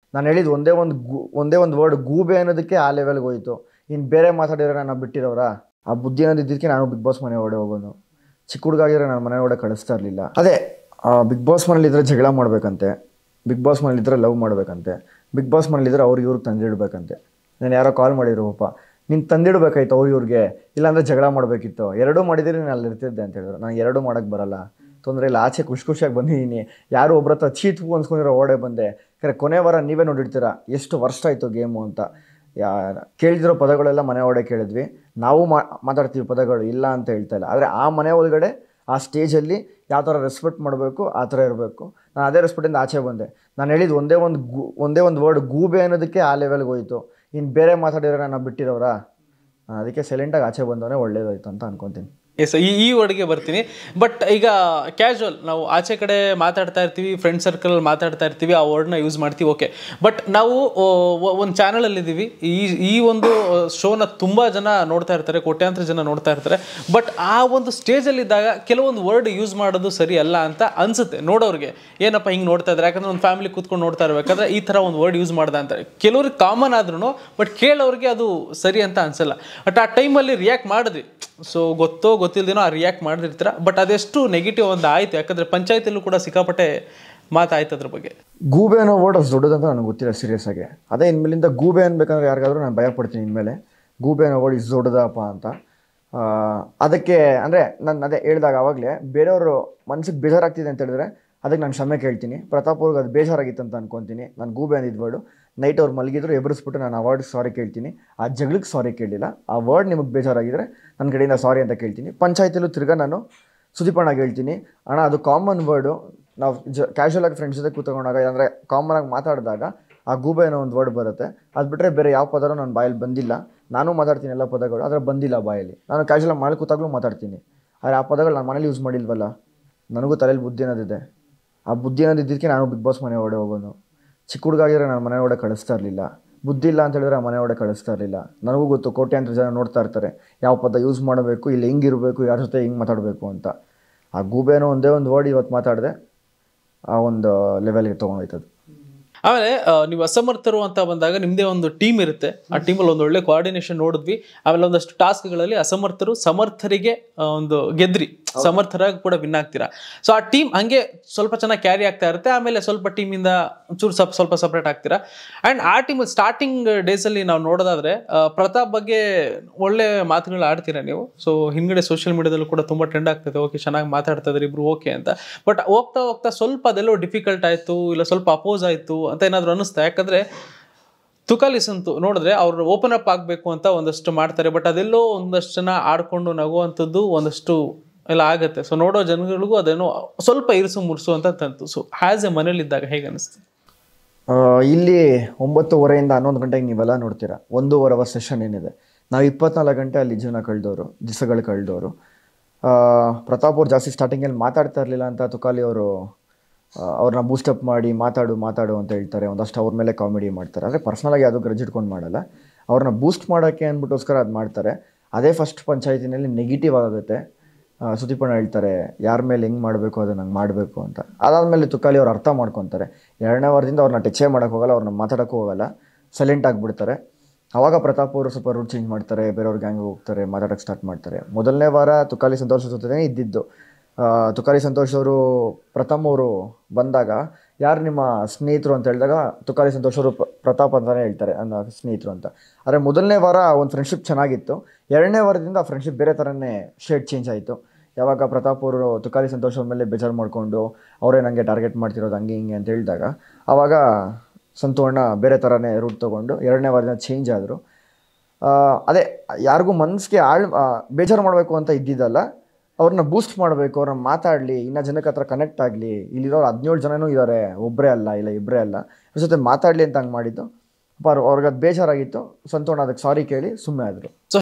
ನಾನು ಹೇಳಿದ್ದು ಒಂದೇ ಒಂದು ಗೂ ಒಂದೇ ಒಂದು ವರ್ಡ್ ಗೂಬೆ ಅನ್ನೋದಕ್ಕೆ ಆ ಲೆವೆಲ್ಗೆ ಹೋಯಿತು ಇನ್ನು ಬೇರೆ ಮಾತಾಡಿದ್ರೆ ನಾನು ಬಿಟ್ಟಿರೋರಾ ಆ ಬುದ್ಧಿ ಅನ್ನೋದಿದ್ದಕ್ಕೆ ನಾನು ಬಿಗ್ ಬಾಸ್ ಮನೆ ಒಡೆ ಹೋಗೋನು ಚಿಕ್ಕ ಹುಡುಗ ಆಗಿದ್ರೆ ನಾನು ಮನೆ ಒಡೆ ಕಳಿಸ್ತಾ ಇರಲಿಲ್ಲ ಅದೇ ಬಿಗ್ ಬಾಸ್ ಮನೇಲಿದ್ದರೆ ಜಗಳ ಮಾಡಬೇಕಂತೆ ಬಿಗ್ ಬಾಸ್ ಮನೇಲಿದ್ದರೆ ಲವ್ ಮಾಡಬೇಕಂತೆ ಬಿಗ್ ಬಾಸ್ ಮನೇಲಿದ್ದರೆ ಅವ್ರಿಗೆ ಇವ್ರಿಗೆ ತಂದಿಡ್ಬೇಕಂತೆ ನಾನು ಯಾರೋ ಕಾಲ್ ಮಾಡಿದ್ರು ಪಾಪ ನೀನು ತಂದಿಡ್ಬೇಕಾಯ್ತು ಅವ್ರು ಇವ್ರಿಗೆ ಇಲ್ಲಾಂದರೆ ಜಗಳ ಮಾಡಬೇಕಿತ್ತು ಎರಡೂ ಮಾಡಿದರೆ ನಾನು ಅಲ್ಲಿ ಇರ್ತಿದ್ದೆ ಅಂತ ಹೇಳಿದ್ರು ನಾನು ಎರಡೂ ಮಾಡೋಕ್ಕೆ ಬರಲ್ಲ ತೊಂದರೆ ಇಲ್ಲ ಆಚೆ ಖುಷಿ ಖುಷಿಯಾಗಿ ಬಂದಿದ್ದೀನಿ ಯಾರು ಒಬ್ರ ಹತ್ರ ಚೀತ್ ಅನ್ಸ್ಕೊಂಡಿರೋ ಓಡೆ ಬಂದೆ ಕರೆ ಕೊನೆ ವಾರ ನೀವೇ ನೋಡಿರ್ತೀರಾ ಎಷ್ಟು ವರ್ಷ ಆಯಿತು ಗೇಮು ಅಂತ ಯಾ ಕೇಳಿದಿರೋ ಪದಗಳೆಲ್ಲ ಮನೆ ಒಳಗೆ ಕೇಳಿದ್ವಿ ನಾವು ಮಾ ಮಾತಾಡ್ತೀವಿ ಪದಗಳು ಇಲ್ಲ ಅಂತ ಹೇಳ್ತಾ ಇಲ್ಲ ಆದರೆ ಆ ಮನೆ ಒಳಗಡೆ ಆ ಸ್ಟೇಜಲ್ಲಿ ಯಾವ ಥರ ರೆಸ್ಪೆಕ್ಟ್ ಮಾಡಬೇಕು ಆ ಥರ ಇರಬೇಕು ನಾನು ಅದೇ ರೆಸ್ಪೆಕ್ಟಿಂದ ಆಚೆ ಬಂದೆ ನಾನು ಹೇಳಿದ್ದು ಒಂದೇ ಒಂದು ಗೂ ಒಂದೇ ಒಂದು ವರ್ಡ್ ಗೂಬೆ ಅನ್ನೋದಕ್ಕೆ ಆ ಲೆವೆಲ್ಗೆ ಹೋಯಿತು ಇನ್ನು ಬೇರೆ ಮಾತಾಡಿದ್ರೆ ನಾನು ಬಿಟ್ಟಿರೋರಾ ನಾನು ಅದಕ್ಕೆ ಸೈಲೆಂಟಾಗಿ ಆಚೆ ಬಂದವನೇ ಒಳ್ಳೇದಾಯ್ತು ಅಂತ ಅನ್ಕೊತೀನಿ ಎಸ್ ಈ ಈ ವರ್ಡ್ಗೆ ಬರ್ತೀನಿ ಬಟ್ ಈಗ ಕ್ಯಾಶುವಲ್ ನಾವು ಆಚೆ ಕಡೆ ಮಾತಾಡ್ತಾ ಇರ್ತೀವಿ ಫ್ರೆಂಡ್ ಸರ್ಕಲ್ ಮಾತಾಡ್ತಾ ಇರ್ತೀವಿ ಆ ವರ್ಡ್ನ ಯೂಸ್ ಮಾಡ್ತೀವಿ ಓಕೆ ಬಟ್ ನಾವು ಒಂದು ಚಾನಲಲ್ಲಿ ಇದ್ದೀವಿ ಈ ಈ ಒಂದು ಶೋನ ತುಂಬ ಜನ ನೋಡ್ತಾ ಇರ್ತಾರೆ ಕೋಟ್ಯಾಂತರ ಜನ ನೋಡ್ತಾ ಇರ್ತಾರೆ ಬಟ್ ಆ ಒಂದು ಸ್ಟೇಜಲ್ಲಿ ಇದ್ದಾಗ ಕೆಲವೊಂದು ವರ್ಡ್ ಯೂಸ್ ಮಾಡೋದು ಸರಿ ಅಲ್ಲ ಅಂತ ಅನ್ಸುತ್ತೆ ನೋಡೋರಿಗೆ ಏನಪ್ಪ ಹಿಂಗೆ ನೋಡ್ತಾ ಇದ್ದಾರೆ ಯಾಕಂದ್ರೆ ಒಂದು ಫ್ಯಾಮಿಲಿ ಕೂತ್ಕೊಂಡು ನೋಡ್ತಾ ಇರಬೇಕಾದ್ರೆ ಈ ಥರ ಒಂದು ವರ್ಡ್ ಯೂಸ್ ಮಾಡ್ದ ಅಂತ ಕೆಲವ್ರಿಗೆ ಕಾಮನ್ ಆದ್ರೂ ಬಟ್ ಕೇಳೋರಿಗೆ ಅದು ಸರಿ ಅಂತ ಅನ್ಸಲ್ಲ ಬಟ್ ಆ ಟೈಮಲ್ಲಿ ರಿಯಾಕ್ಟ್ ಮಾಡಿದ್ವಿ ಸೊ ಗೊತ್ತೋ ಗೊತ್ತಿಲ್ದೇನೋ ಆ ರಿಯಾಕ್ಟ್ ಮಾಡಿರ್ತೀರ ಬಟ್ ಅದೆಷ್ಟು ನೆಗೆಟಿವ್ ಒಂದು ಆಯಿತು ಯಾಕಂದರೆ ಪಂಚಾಯತಿಯಲ್ಲೂ ಕೂಡ ಸಿಕ್ಕಾಪಟ್ಟೆ ಮಾತಾಯ್ತು ಅದ್ರ ಬಗ್ಗೆ ಗೂಬೆ ಅನ್ನೋ ವರ್ಡ್ ಅಷ್ಟು ದೊಡ್ಡದಂತ ನನಗೆ ಗೊತ್ತಿಲ್ಲ ಸೀರಿಯಸ್ ಆಗಿ ಅದೇ ಇನ್ಮೇಲಿಂದ ಗೂಬೆ ಅನ್ಬೇಕಂದ್ರೆ ಯಾರಿಗಾದ್ರೂ ನಾನು ಭಯ ಪಡ್ತೀನಿ ಇನ್ಮೇಲೆ ಗೂಬೆ ಅನ್ನೋ ವರ್ಡ್ ಇಷ್ಟು ದೊಡ್ಡದಪ್ಪ ಅಂತ ಆ, ಅದಕ್ಕೆ ಅಂದರೆ ನಾನು ಅದೇ ಹೇಳಿದಾಗ ಆವಾಗಲೇ ಬೇರೆಯವರು ಮನ್ಸಿಗೆ ಬೇಜಾರಾಗ್ತಿದೆ ಅಂತ ಹೇಳಿದ್ರೆ ಅದಕ್ಕೆ ನಾನು ಕ್ಷಮೆ ಕೇಳ್ತೀನಿ ಪ್ರತಾಪ್ ಅವ್ರಿಗೆ ಅದು ಬೇಜಾರಾಗಿತ್ತು ಅಂತ ಅನ್ಕೊತೀನಿ ನಾನು ಗೂಬೆ ಅಂದಿದ್ದು ವರ್ಡು ನೈಟ್ ಅವ್ರು ಮಲಗಿದ್ರು ಎಬ್ಬರಿಸ್ಬಿಟ್ಟು ನಾನು ಆ ವರ್ಡ್ ಸಾರಿ ಕೇಳ್ತೀನಿ ಆ ಜಗಳಕ್ಕೆ ಸಾರಿ ಕೇಳಲಿಲ್ಲ ಆ ವರ್ಡ್ ನಿಮಗೆ ಬೇಜಾರಾಗಿದ್ರೆ ನನ್ನ ಕಡೆಯಿಂದ ಸಾರಿ ಅಂತ ಕೇಳ್ತೀನಿ ಪಂಚಾಯತಿಲೂ ತಿರ್ಗಾ ನಾನು ಸುದೀಪಣ್ಣಗೆ ಹೇಳ್ತೀನಿ ಅಣ್ಣ ಅದು ಕಾಮನ್ ವರ್ಡು ನಾವು ಜ ಕ್ಯಾಶುವಲ್ ಆಗಿ ಫ್ರೆಂಡ್ಸ್ ಜೊತೆ ಕೂತ್ಕೊಂಡಾಗ ಅಂದರೆ ಕಾಮನ್ ಆಗಿ ಮಾತಾಡಿದಾಗ ಆ ಗೂಬೆ ಅನ್ನೋ ಒಂದು ವರ್ಡ್ ಬರುತ್ತೆ ಅದು ಬಿಟ್ಟರೆ ಬೇರೆ ಯಾವ ಪದನೂ ನನ್ನ ಬಾಯಲ್ಲಿ ಬಂದಿಲ್ಲ ನಾನು ಮಾತಾಡ್ತೀನಿ ಎಲ್ಲ ಪದಗಳು ಆದರೆ ಬಂದಿಲ್ಲ ಬಾಯಲ್ಲಿ ನಾನು ಕ್ಯಾಶುವಲ್ ಆಗಿ ಮನೇಲಿ ಕೂತಾಗಲೂ ಮಾತಾಡ್ತೀನಿ ಆದರೆ ಆ ಪದಗಳು ನಾನು ಮನೇಲಿ ಯೂಸ್ ಮಾಡಿಲ್ವಲ್ಲ ನನಗೂ ತಲೆಯಲ್ಲಿ ಬುದ್ಧಿ ಅನ್ನೋದಿದೆ ಆ ಬುದ್ಧಿ ಅನ್ನೋದಿದ್ದಕ್ಕೆ ನಾನು ಬಿಗ್ ಬಾಸ್ ಮನೆ ಒಡೆ ಹೋಗೋನು ಚಿಕ್ಕ ಹುಡುಗ ಆಗಿದ್ರೆ ನಾನು ಮನೆ ಒಡೆ ಕಳಿಸ್ತಾ ಇರಲಿಲ್ಲ ಬುದ್ಧಿ ಇಲ್ಲ ಅಂತ ಹೇಳಿದ್ರೆ ಆ ಮನೆ ಒಡೆ ಕಳಿಸ್ತಾ ಇರಲಿಲ್ಲ ನನಗೂ ಗೊತ್ತು ಕೋಟ್ಯಾಂತರ ಜನ ನೋಡ್ತಾ ಇರ್ತಾರೆ ಯಾವ ಪದ ಯೂಸ್ ಮಾಡಬೇಕು ಇಲ್ಲಿ ಹೆಂಗಿರಬೇಕು ಯಾರ ಜೊತೆ ಹಿಂಗೆ ಮಾತಾಡಬೇಕು ಅಂತ ಆ ಗೂಬೆನೋ ಒಂದೇ ಒಂದು ವರ್ಡ್ ಇವತ್ತು ಮಾತಾಡಿದೆ ಆ ಒಂದು ಲೆವೆಲ್ಗೆ ತೊಗೊಂಡೋಯ್ತದು ಆಮೇಲೆ ಆ, ನೀವು ಅಸಮರ್ಥರು ಅಂತ ಬಂದಾಗ ನಿಮ್ಮದೇ ಒಂದು ಟೀಮ್ ಇರುತ್ತೆ ಆ ಟೀಮಲ್ಲಿ ಒಂದು ಒಳ್ಳೆ ಕೋಆರ್ಡಿನೇಷನ್ ನೋಡಿದ್ವಿ ಆಮೇಲೆ ಒಂದಷ್ಟು ಟಾಸ್ಕ್ಗಳಲ್ಲಿ ಅಸಮರ್ಥರು ಸಮರ್ಥರಿಗೆ ಆ, ಒಂದು ಗೆದ್ರಿ ಸಮರ್ಥರಾಗಿ ಕೂಡ ವಿನ್ ಆಗ್ತೀರಾ ಸೊ ಆ ಟೀಮ್ ಹಂಗೆ ಸ್ವಲ್ಪ ಚೆನ್ನಾಗಿ ಕ್ಯಾರಿ ಆಗ್ತಾ ಇರುತ್ತೆ ಆಮೇಲೆ ಸ್ವಲ್ಪ ಟೀಮಿಂದ ಒಂಚೂರು ಸ್ವಲ್ಪ ಸ್ವಲ್ಪ ಸಪ್ರೇಟ್ ಆಗ್ತೀರಾ ಆ್ಯಂಡ್ ಆ ಟೀಮ್ ಸ್ಟಾರ್ಟಿಂಗ್ ಡೇಸಲ್ಲಿ ನಾವು ನೋಡೋದಾದ್ರೆ ಆ, ಪ್ರತಾಪ್ ಬಗ್ಗೆ ಒಳ್ಳೆ ಮಾತುಗಳು ಆಡ್ತೀರಾ ನೀವು ಸೊ ಹಿಂದ್ಗಡೆ ಸೋಷಿಯಲ್ ಮೀಡಿಯಾದಲ್ಲೂ ಕೂಡ ತುಂಬ ಟ್ರೆಂಡ್ ಆಗ್ತದೆ ಓಕೆ ಚೆನ್ನಾಗಿ ಮಾತಾಡ್ತಾ ಇದ್ದಾರೆ ಇಬ್ರು ಓಕೆ ಅಂತ ಬಟ್ ಹೋಗ್ತಾ ಹೋಗ್ತಾ ಸ್ವಲ್ಪ ಅದೆಲ್ಲೋ ಡಿಫಿಕಲ್ಟ್ ಆಯಿತು ಇಲ್ಲ ಸ್ವಲ್ಪ ಅಪೋಸ್ ಆಯಿತು ಅಂತ ಏನಾದರೂ ಅನ್ನಿಸ್ತಾ ಯಾಕಂದರೆ ತುಕಾಲಿಸ್ ಅಂತೂ ನೋಡಿದ್ರೆ ಅವ್ರು ಓಪನ್ ಅಪ್ ಆಗಬೇಕು ಅಂತ ಒಂದಷ್ಟು ಮಾಡ್ತಾರೆ ಬಟ್ ಅದೆಲ್ಲೋ ಒಂದಷ್ಟು ಜನ ಆಡ್ಕೊಂಡು ನಗುವಂಥದ್ದು ಒಂದಷ್ಟು ಎಲ್ಲ ಆಗುತ್ತೆ ಸೊ ನೋಡೋ ಜನಗಳಿಗೂ ಅದೇನೋ ಸ್ವಲ್ಪ ಇರಿಸು ಮುರ್ಸು ಅಂತ ತಂತು ಸೊ ಹ್ಯಾಸ್ ಎ ಮನೇಲಿದ್ದಾಗ ಹೇಗೆ ಅನಿಸ್ತು ಆ, ಇಲ್ಲಿ ಒಂಬತ್ತುವರೆಯಿಂದ ಹನ್ನೊಂದು ಗಂಟೆಗೆ ನೀವೆಲ್ಲ ನೋಡ್ತೀರಾ ಒಂದೂವರೆ ಅವರ್ ಸೆಷನ್ ಏನಿದೆ ನಾವು ಇಪ್ಪತ್ನಾಲ್ಕು ಗಂಟೆ ಅಲ್ಲಿ ಜೀವನ ಕಳೆದವರು ದಿವಸಗಳು ಕಳೆದವರು ಪ್ರತಾಪ್ ಅವ್ರು ಜಾಸ್ತಿ ಸ್ಟಾರ್ಟಿಂಗಲ್ಲಿ ಮಾತಾಡ್ತಾ ಇರಲಿಲ್ಲ ಅಂತ ತುಕಾಲಿ ಅವರು ಅವ್ರನ್ನ ಬೂಸ್ಟಪ್ ಮಾಡಿ ಮಾತಾಡು ಮಾತಾಡು ಅಂತ ಹೇಳ್ತಾರೆ ಒಂದಷ್ಟು ಅವ್ರ ಮೇಲೆ ಕಾಮಿಡಿ ಮಾಡ್ತಾರೆ ಅಂದರೆ ಪರ್ಸ್ನಲಾಗಿ ಯಾವುದೂ ಗ್ರಜ್ ಇಟ್ಕೊಂಡು ಮಾಡಲ್ಲ ಅವ್ರನ್ನ ಬೂಸ್ಟ್ ಮಾಡೋಕ್ಕೆ ಅಂದ್ಬಿಟ್ಟೋಸ್ಕರ ಅದು ಮಾಡ್ತಾರೆ ಅದೇ ಫಸ್ಟ್ ಪಂಚಾಯತಿನಲ್ಲಿ ನೆಗೆಟಿವ್ ಆಗುತ್ತೆ ಆ, ಸುದೀಪಣ್ಣ ಹೇಳ್ತಾರೆ ಯಾರ ಮೇಲೆ ಹೆಂಗೆ ಮಾಡಬೇಕು ಅದನ್ನ ಹಂಗೆ ಮಾಡಬೇಕು ಅಂತ ಅದಾದಮೇಲೆ ತುಕಾಲಿ ಅವ್ರು ಅರ್ಥ ಮಾಡ್ಕೊತಾರೆ ಎರಡನೇ ವಾರದಿಂದ ಅವ್ರನ್ನ ಟಚೇ ಮಾಡೋಕ್ಕೆ ಹೋಗಲ್ಲ ಅವ್ರನ್ನ ಮಾತಾಡೋಕ್ಕೂ ಹೋಗಲ್ಲ ಸೈಲೆಂಟ್ ಆಗಿಬಿಡ್ತಾರೆ ಅವಾಗ ಪ್ರತಾಪ್ ಅವರು ಸ್ವಲ್ಪ ರೂಟ್ ಚೇಂಜ್ ಮಾಡ್ತಾರೆ ಬೇರೆಯವ್ರ ಗ್ಯಾಂಗ್ ಹೋಗ್ತಾರೆ ಮಾತಾಡೋಕ್ಕೆ ಸ್ಟಾರ್ಟ್ ಮಾಡ್ತಾರೆ ಮೊದಲನೇ ವಾರ ತುಕಾಲಿ ಸಂತೋಷ್ ಜೊತೆನೇ ಇದ್ದಿದ್ದು ಆ, ತುಕಾಲಿ ಸಂತೋಷ್ ಅವರು ಪ್ರಥಮ್ ಅವರು ಬಂದಾಗ ಯಾರು ನಿಮ್ಮ ಸ್ನೇಹಿತರು ಅಂತ ಹೇಳಿದಾಗ ತುಕಾಲಿ ಸಂತೋಷ್ ಅವರು ಪ್ರ- ಪ್ರತಾಪ್ ಅಂತಲೇ ಹೇಳ್ತಾರೆ ನನ್ನ ಸ್ನೇಹಿತರು ಅಂತ ಆದರೆ ಮೊದಲನೇ ವಾರ ಒಂದು ಫ್ರೆಂಡ್ಶಿಪ್ ಚೆನ್ನಾಗಿತ್ತು ಎರಡನೇ ವಾರದಿಂದ ಆ ಫ್ರೆಂಡ್ಶಿಪ್ ಬೇರೆ ಥರನೇ ಶೇಡ್ ಚೇಂಜ್ ಆಯಿತು ಯಾವಾಗ ಪ್ರತಾಪ್ ಅವರು ತುಕಾಲಿ ಸಂತೋಷ್ ಅವ್ರ ಮೇಲೆ ಬೇಜಾರು ಮಾಡಿಕೊಂಡು ಅವರೇ ನನಗೆ ಟಾರ್ಗೆಟ್ ಮಾಡ್ತಿರೋದು ಹಂಗೆ ಹಿಂಗೆ ಅಂತ ಹೇಳಿದಾಗ ಆವಾಗ ಸಂತು ಅಣ್ಣ ಬೇರೆ ಥರನೇ ರೂಟ್ ತೊಗೊಂಡು ಎರಡನೇ ವಾರದಿಂದ ಚೇಂಜ್ ಆದರು ಅದೇ ಯಾರಿಗೂ ಮನಸ್ಸಿಗೆ ಆಳ್ ಆ, ಬೇಜಾರು ಮಾಡಬೇಕು ಅಂತ ಇದ್ದಿದ್ದಲ್ಲ ಅವ್ರನ್ನ ಬೂಸ್ಟ್ ಮಾಡಬೇಕು ಅವ್ರನ್ನ ಮಾತಾಡಲಿ ಇನ್ನೂ ಜನಕ್ಕೆ ಹತ್ರ ಕನೆಕ್ಟ್ ಆಗಲಿ ಇಲ್ಲಿರೋರು ಹದಿನೇಳು ಜನನೂ ಇದ್ದಾರೆ ಒಬ್ಬರೇ ಅಲ್ಲ ಇಲ್ಲ ಇಬ್ಬರೇ ಅಲ್ಲ ಇವ್ರ ಜೊತೆ ಮಾತಾಡಲಿ ಅಂತ ಹಂಗೆ ಮಾಡಿದ್ದು ಪಾಪ ಅವ್ರಿಗೆ ಅದು ಬೇಜಾರಾಗಿತ್ತು ಸಂತೋಣ ಅದಕ್ಕೆ ಸಾರಿ ಕೇಳಿ ಸುಮ್ಮನೆ ಆದರು ಸೊ